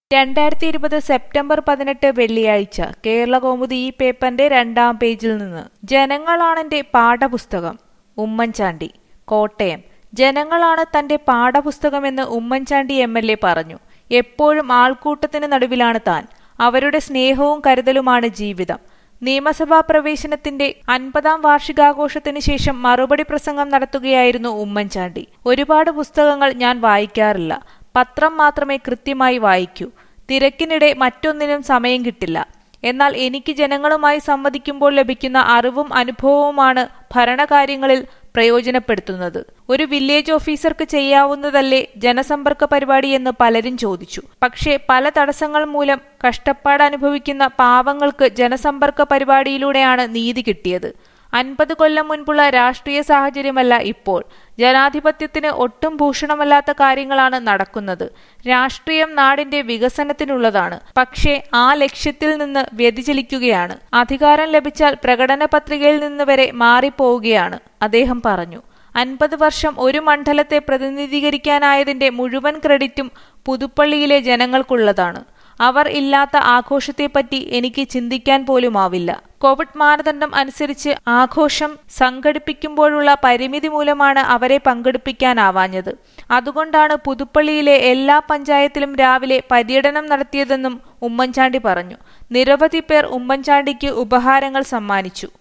രണ്ടായിരത്തി ഇരുപത് സെപ്റ്റംബർ പതിനെട്ട് വെള്ളിയാഴ്ച കേരളകൗമുദി ഈ പേപ്പറിന്റെ രണ്ടാം പേജിൽ നിന്ന് ജനങ്ങളാണെന്റെ പാഠപുസ്തകം ഉമ്മൻചാണ്ടി കോട്ടയം ജനങ്ങളാണ് തന്റെ പാഠപുസ്തകമെന്ന് ഉമ്മൻചാണ്ടി എം എൽ എ പറഞ്ഞു എപ്പോഴും ആൾക്കൂട്ടത്തിന് നടുവിലാണ് താൻ അവരുടെ സ്നേഹവും കരുതലുമാണ് ജീവിതം നിയമസഭാ പ്രവേശനത്തിന്റെ അൻപതാം വാർഷികാഘോഷത്തിന് ശേഷം മറുപടി പ്രസംഗം നടത്തുകയായിരുന്നു ഉമ്മൻചാണ്ടി ഒരുപാട് പുസ്തകങ്ങൾ ഞാൻ വായിക്കാറില്ല പത്രം മാത്രമേ കൃത്യമായി വായിക്കൂ തിരക്കിനിടെ മറ്റൊന്നിനും സമയം കിട്ടില്ല എന്നാൽ എനിക്ക് ജനങ്ങളുമായി സംവദിക്കുമ്പോൾ ലഭിക്കുന്ന അറിവും അനുഭവവുമാണ് ഭരണകാര്യങ്ങളിൽ പ്രയോജനപ്പെടുത്തുന്നത് ഒരു വില്ലേജ് ഓഫീസർക്ക് ചെയ്യാവുന്നതല്ലേ ജനസമ്പർക്ക പരിപാടി എന്ന് പലരും ചോദിച്ചു പക്ഷേ പല തടസ്സങ്ങൾ മൂലം കഷ്ടപ്പാട് അനുഭവിക്കുന്ന പാവങ്ങൾക്ക് ജനസമ്പർക്ക പരിപാടിയിലൂടെയാണ് നീതി കിട്ടിയത് അൻപത് കൊല്ലം മുൻപുള്ള രാഷ്ട്രീയ സാഹചര്യമല്ല ഇപ്പോൾ ജനാധിപത്യത്തിന് ഒട്ടും ഭൂഷണമല്ലാത്ത കാര്യങ്ങളാണ് നടക്കുന്നത് രാഷ്ട്രീയം നാടിന്റെ വികസനത്തിനുള്ളതാണ് പക്ഷേ ആ ലക്ഷ്യത്തിൽ നിന്ന് വ്യതിചലിക്കുകയാണ് അധികാരം ലഭിച്ചാൽ പ്രകടന പത്രികയിൽ നിന്ന് വരെ മാറിപ്പോവുകയാണ് അദ്ദേഹം പറഞ്ഞു അൻപത് വർഷം ഒരു മണ്ഡലത്തെ പ്രതിനിധീകരിക്കാനായതിന്റെ മുഴുവൻ ക്രെഡിറ്റും പുതുപ്പള്ളിയിലെ ജനങ്ങൾക്കുള്ളതാണ് അവർ ഇല്ലാത്ത ആഘോഷത്തെപ്പറ്റി എനിക്ക് ചിന്തിക്കാൻ പോലുമാവില്ല കോവിഡ് മാനദണ്ഡം അനുസരിച്ച് ആഘോഷം സംഘടിപ്പിക്കുമ്പോഴുള്ള പരിമിതി മൂലമാണ് അവരെ പങ്കെടുപ്പിക്കാനാവാഞ്ഞത് അതുകൊണ്ടാണ് പുതുപ്പള്ളിയിലെ എല്ലാ പഞ്ചായത്തിലും രാവിലെ പര്യടനം നടത്തിയതെന്നും ഉമ്മൻചാണ്ടി പറഞ്ഞു നിരവധി പേർ ഉമ്മൻചാണ്ടിക്ക് ഉപഹാരങ്ങൾ സമ്മാനിച്ചു